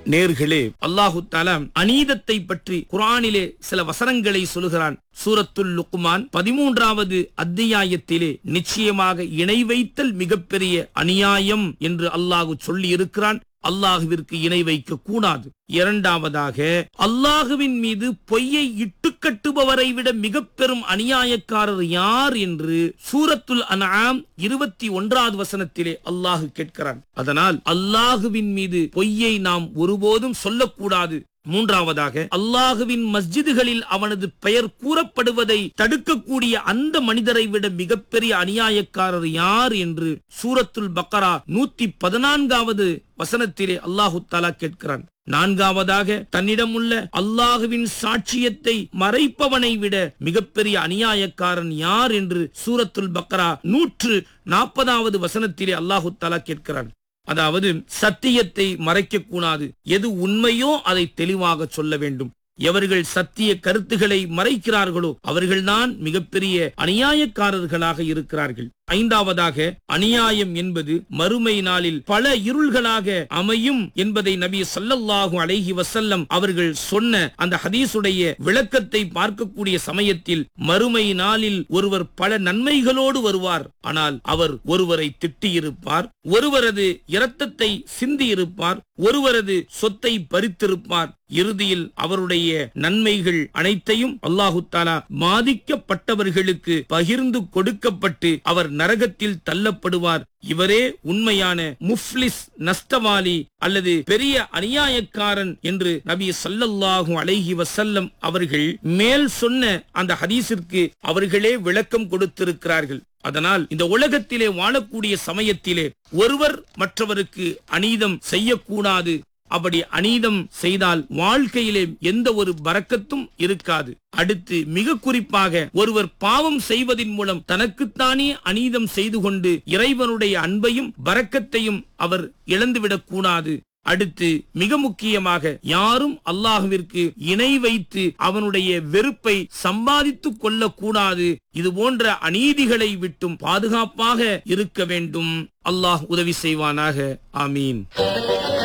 நேர்களே அல்லாஹு தாலா அநீதத்தை பற்றி குரானிலே சில வசனங்களை சொல்கிறான் சூரத்துல் லுக்மான் பதிமூன்றாவது அத்தியாயத்திலே நிச்சயமாக இணை வைத்தல் மிகப்பெரிய அநியாயம் என்று அல்லாஹு சொல்லி இருக்கிறான் அல்லாஹுவிற்கு இணை வைக்க கூடாது இரண்டாவதாக அல்லாஹுவின் மீது பொய்யை இட்டுக்கட்டுபவரை விட மிக பெரும் அநியாயக்காரர் யார் என்று சூரத்துல் அன்ஆம் இருபத்தி ஒன்றாவது வசனத்திலே அல்லாஹு கேட்கிறான் அதனால் அல்லாஹுவின் மீது பொய்யை நாம் ஒருபோதும் சொல்லக்கூடாது மூன்றாவதாக அல்லாஹுவின் மஸ்ஜிதுகளில் அவனது பெயர் கூறப்படுவதை தடுக்கக்கூடிய அந்த மனிதரை விட மிகப்பெரிய அநியாயக்காரர் யார் என்று சூரத்துல் பக்கரா நூத்தி பதினான்காவது வசனத்திலே அல்லாஹு தாலா கேட்கிறான் நான்காவதாக தன்னிடம் உள்ள அல்லாஹுவின் சாட்சியத்தை மறைப்பவனை விட மிகப்பெரிய அநியாயக்காரன் யார் என்று சூரத்துல் பக்கரா நூற்று நாற்பதாவது வசனத்திலே அல்லாஹு தாலா கேட்கிறான் அதாவது சத்தியத்தை மறைக்க கூடாது எது உண்மையோ அதை தெளிவாக சொல்ல வேண்டும் எவர்கள் சத்திய கருத்துக்களை மறைக்கிறார்களோ அவர்கள்தான் மிகப்பெரிய அநியாயக்காரர்களாக இருக்கிறார்கள் ஐந்தாவதாக அநியாயம் என்பது மறுமை நாளில் பல இருள்களாக அமையும் என்பதை நபி ஸல்லல்லாஹு அலைஹி வஸல்லம் அவர்கள் சொன்ன அந்த ஹதீஸுடைய விளக்கத்தை பார்க்கக்கூடிய சமயத்தில் மறுமை நாளில் ஒருவர் பல நன்மைகளோடு வருவார் ஆனால் அவர் ஒருவரை திட்டியிருப்பார் ஒருவரது இரத்தத்தை சிந்தியிருப்பார் ஒருவரது சொத்தை பறித்திருப்பார் இறுதியில் அவருடைய நன்மைகள் அனைத்தையும் அல்லாஹு தாலா பாதிக்கப்பட்டவர்களுக்கு பகிர்ந்து கொடுக்கப்பட்டு அவர் நரகத்தில் தள்ளப்படுவார் இவரே உண்மையான முஃப்லிஸ் நஷ்டவாளி அல்லது பெரிய அநியாயக்காரன் என்று நபி ஸல்லல்லாஹு அலைஹி வஸல்லம் அவர்கள் மேல் சொன்ன அந்த ஹதீஸிற்கு அவர்களே விளக்கம் கொடுத்திருக்கிறார்கள் அதனால் இந்த உலகத்திலே வாழக்கூடிய சமயத்திலே ஒருவர் மற்றவருக்கு அநீதம் செய்யக்கூடாது அப்படி அநீதம் செய்தால் வாழ்க்கையிலே எந்த ஒரு பறக்கத்தும் இருக்காது அடுத்து மிக குறிப்பாக ஒருவர் பாவம் செய்வதின் மூலம் தனக்குத்தானே அநீதம் செய்து கொண்டு இறைவனுடைய அன்பையும் பறக்கத்தையும் அவர் இழந்துவிடக் கூடாது அடுத்து மிக முக்கியமாக யாரும் அல்லாஹுவிற்கு இணை வைத்து அவனுடைய வெறுப்பை சம்பாதித்துக் கொள்ளக்கூடாது இது போன்ற அநீதிகளை விட்டும் பாதுகாப்பாக இருக்க வேண்டும் அல்லாஹ் உதவி செய்வானாக ஆமீன்